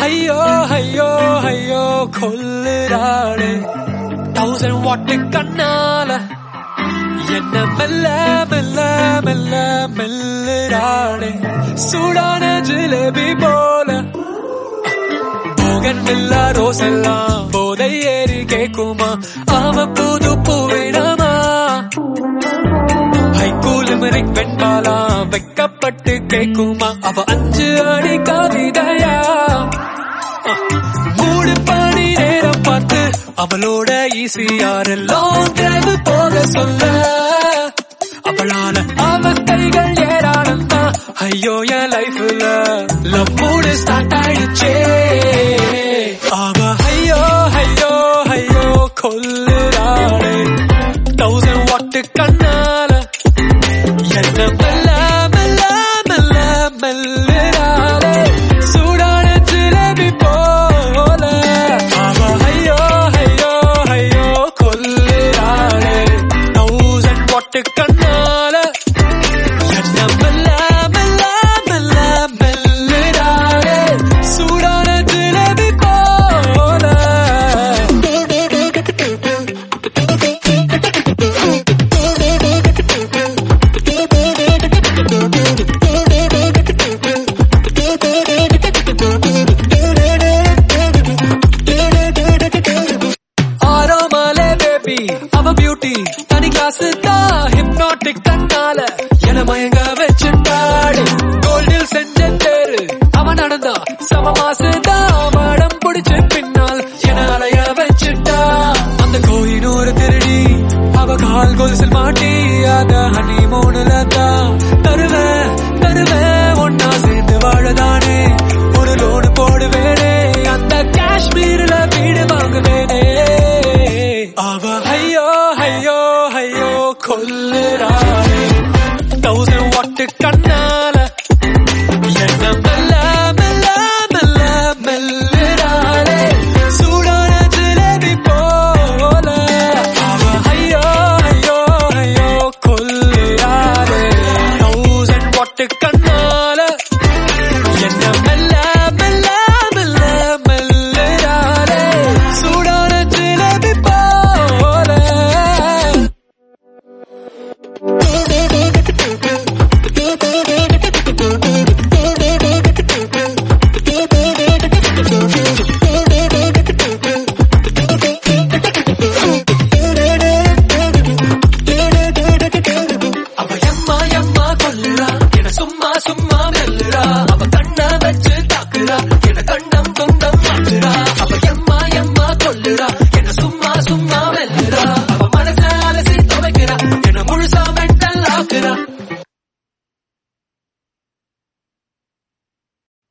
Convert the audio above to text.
ஐயோ ஐயோ ஐயோ கொல்லுறாளே தௌசண்ட் வாட்டு கண்ணால என்ன மெல்ல மெல்ல மெல்ல மெல்லுறாளே சூடான ஜிலேபி போல போகன் மில்ல ரோஸ் எல்லாம் போதை ஏறி கேக்குமா அவன் புது பூவிடமா ஹைகூலிமரிக் வெண்பாலா வெக்கப்பட்டு கேக்குமா அவ அஞ்சு அடி கவிதையா மூடு பணி நேரம் பார்த்து அவளோட ஈசியார் லாங் டிரைவ் போக சொல்ல அவளால அவஸ்தைகள் ஏராளம் தான் ஐயோ என் லைஃப்ல லவ் மூடு ஸ்டார்ட்